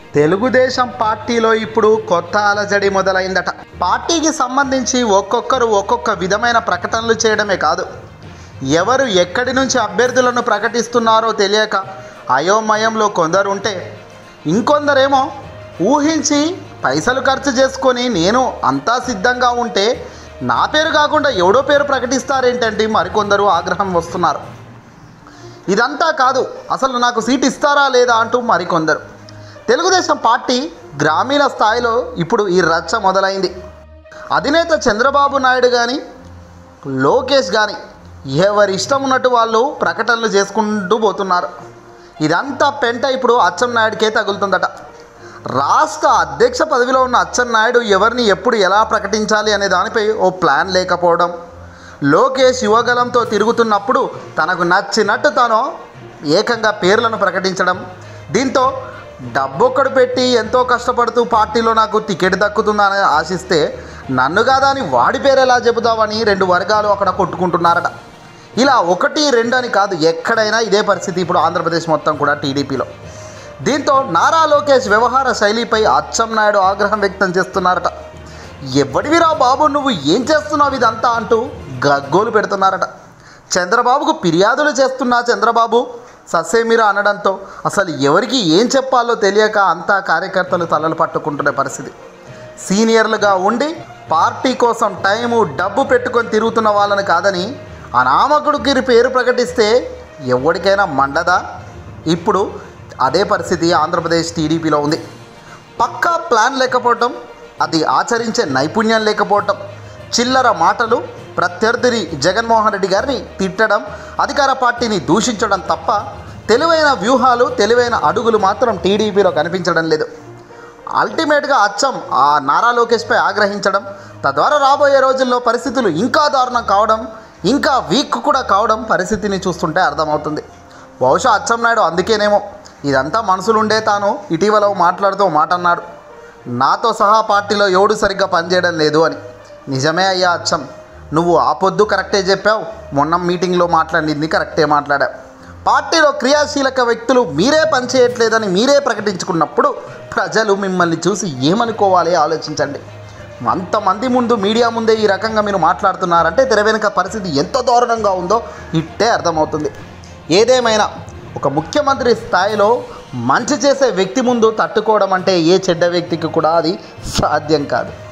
తెలుగుదేశం పార్టీలో ఇప్పుడు కొత్త అలజడి మొదలైందట పార్టీకి సంబంధించి ఒక్కొక్కరు ఒక్కొక్క విధమైన ప్రకటనలు చేయడమే కాదు ఎవరు ఎక్కడి నుంచి అభ్యర్థులను ప్రకటిస్తున్నారో తెలియక అయోమయంలో కొందరు ఉంటే ఇంకొందరేమో ఊహించి పైసలు ఖర్చు చేసుకొని నేను అంతా సిద్ధంగా ఉంటే నా పేరు కాకుండా ఎవడో పేరు ప్రకటిస్తారేంటంటే మరికొందరు ఆగ్రహం వస్తున్నారు ఇదంతా కాదు అసలు నాకు సీట్ ఇస్తారా లేదా అంటూ మరికొందరు తెలుగుదేశం పార్టీ గ్రామీణ స్థాయిలో ఇప్పుడు ఈ రచ్చ మొదలైంది అధినేత చంద్రబాబు నాయుడు కానీ లోకేష్ కానీ ఎవరి ఇష్టం ఉన్నట్టు వాళ్ళు ప్రకటనలు చేసుకుంటూ పోతున్నారు ఇదంతా పెంట ఇప్పుడు అచ్చెన్నాయుడికే తగులుతుందట రాష్ట్ర అధ్యక్ష పదవిలో ఉన్న అచ్చెన్నాయుడు ఎవరిని ఎప్పుడు ఎలా ప్రకటించాలి అనే దానిపై ఓ ప్లాన్ లేకపోవడం లోకేష్ యువగలంతో తిరుగుతున్నప్పుడు తనకు నచ్చినట్టు తాను ఏకంగా పేర్లను ప్రకటించడం దీంతో డబ్బొక్కడు పెట్టి ఎంతో కష్టపడుతూ పార్టీలో నాకు టికెట్ దక్కుతుందని ఆశిస్తే నన్ను కాదా అని వాడి పేరు ఎలా చెబుతావని రెండు వర్గాలు అక్కడ కొట్టుకుంటున్నారట ఇలా ఒకటి రెండు అని కాదు ఎక్కడైనా ఇదే పరిస్థితి ఇప్పుడు ఆంధ్రప్రదేశ్ మొత్తం కూడా టీడీపీలో దీంతో నారా లోకేష్ వ్యవహార శైలిపై అచ్చెన్నాయుడు ఆగ్రహం వ్యక్తం చేస్తున్నారట ఎవడివిరా బాబు నువ్వు ఏం చేస్తున్నావు ఇదంతా అంటూ గగ్గోలు పెడుతున్నారట చంద్రబాబుకు ఫిర్యాదులు చేస్తున్నా చంద్రబాబు ససేమిరా అనడంతో అసలు ఎవరికి ఏం చెప్పాలో తెలియక అంతా కార్యకర్తలు తలలు పట్టుకుంటున్న పరిస్థితి సీనియర్లుగా ఉండి పార్టీ కోసం టైము డబ్బు పెట్టుకొని తిరుగుతున్న వాళ్ళని కాదని అనామకుడికి పేరు ప్రకటిస్తే ఎవరికైనా మండదా ఇప్పుడు అదే పరిస్థితి ఆంధ్రప్రదేశ్ టీడీపీలో ఉంది పక్కా ప్లాన్ లేకపోవటం అది ఆచరించే నైపుణ్యం లేకపోవటం చిల్లర మాటలు ప్రత్యర్థిని జగన్మోహన్ రెడ్డి గారిని తిట్టడం అధికార పార్టీని దూషించడం తప్ప తెలివైన వ్యూహాలు తెలివైన అడుగులు మాత్రం టీడీపీలో కనిపించడం లేదు అల్టిమేట్గా అచ్చం ఆ నారా లోకేష్పై ఆగ్రహించడం తద్వారా రాబోయే రోజుల్లో పరిస్థితులు ఇంకా దారుణం కావడం ఇంకా వీక్ కూడా కావడం పరిస్థితిని చూస్తుంటే అర్థమవుతుంది బహుశా అచ్చెన్నాయుడు అందుకేనేమో ఇదంతా మనసులుండే తాను ఇటీవల ఓ మాట్లాడుతూ ఓ మాట అన్నాడు నాతో సహా పార్టీలో ఎవడు సరిగ్గా పనిచేయడం లేదు అని నిజమే అయ్యా అచ్చం నువ్వు ఆ పొద్దు కరెక్టే చెప్పావు మొన్న మీటింగ్లో మాట్లాడింది కరెక్టే మాట్లాడావు పార్టీలో క్రియాశీలక వ్యక్తులు మీరే పనిచేయట్లేదని మీరే ప్రకటించుకున్నప్పుడు ప్రజలు మిమ్మల్ని చూసి ఏమనుకోవాలి ఆలోచించండి అంతమంది ముందు మీడియా ముందే ఈ రకంగా మీరు మాట్లాడుతున్నారంటే తెర వెనుక పరిస్థితి ఎంత దారుణంగా ఉందో ఇట్టే అర్థమవుతుంది ఏదేమైనా ఒక ముఖ్యమంత్రి స్థాయిలో మంచి చేసే వ్యక్తి ముందు తట్టుకోవడం అంటే ఏ చెడ్డ వ్యక్తికి కూడా అది సాధ్యం కాదు